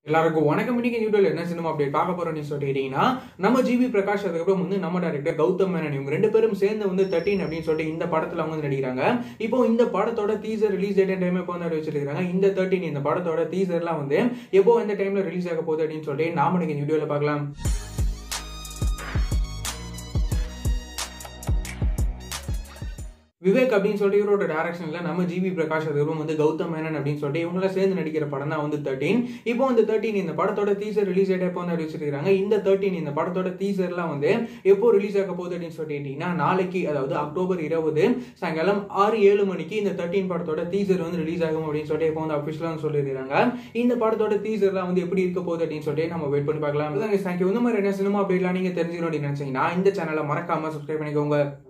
எல்லாருக்கும் வணக்கம் இன்னைக்கு யூடியூப்ல என்ன சினிமா அப்டேட் பார்க்க போறோம்னு சொல்லிட்டீங்கன்னா நம்ம ஜிவி பிரகாஷ் அதுக்கப்புறம் வந்து நம்ம டேரக்டர் கௌதம் மேனன் இவங்க ரெண்டு பேரும் சேர்ந்து வந்து தேர்ட்டின் அப்படின்னு சொல்லிட்டு இந்த படத்துல அவங்க வந்து நடிக்கிறாங்க இப்போ இந்த படத்தோட டீசர் ரிலீஸ் டேட் டைம் இப்போ வந்து வச்சிருக்காங்க இந்த தேர்ட்டின் இந்த படத்தோட டீசர்லாம் வந்து எப்போ எந்த டைம்ல ரிலீஸ் ஆக போகுது அப்படின்னு சொல்லிட்டு நாம இன்னைக்கு வீடியோல பார்க்கலாம் விவேக் அப்படின்னு சொல்லிட்டு இவரோட டேரக்ஷன்ல நம்ம ஜிவி பிரகாஷ் அதுக்கப்புறம் வந்து கௌதம் மேனன் அப்படின்னு சொல்லிட்டு இவங்கள சேர்ந்து நடிக்கிற படம் தான் வந்து தேர்ட்டின் இப்போ வந்து தேர்ட்டின் இந்த படத்தோட டீசர் ரிலீஸ் டேட் எப்போ வந்து அறிவிச்சிருக்காங்க இந்த தேர்ட்டின் இந்த படத்தோட டீசர்லாம் வந்து எப்போ ரிலீஸ் ஆக போகுது அப்படின்னு சொல்லிட்டீங்கன்னா நாளைக்கு அதாவது அக்டோபர் இருபது சாயங்காலம் ஆறு ஏழு மணிக்கு இந்த தேர்ட்டின் படத்தோட டீசர் வந்து ரிலீஸ் ஆகும் அப்படின்னு சொல்லிட்டு இப்போ வந்து அஃபிஷியலாக சொல்லியிருக்காங்க இந்த படத்தோட டீசர்லாம் வந்து எப்படி இருக்க போகுது அப்படின்னு சொல்லிட்டு நம்ம வெயிட் பண்ணி பார்க்கலாம் தேங்க்யூ இந்த மாதிரி என்ன சினிமா அப்படிலாம் நீங்க தெரிஞ்சுக்கணும் அப்படின்னு நினைச்சீங்கன்னா இந்த சேனலை மறக்காம சப்ஸ்கிரைப் பண்ணிக்கோங்க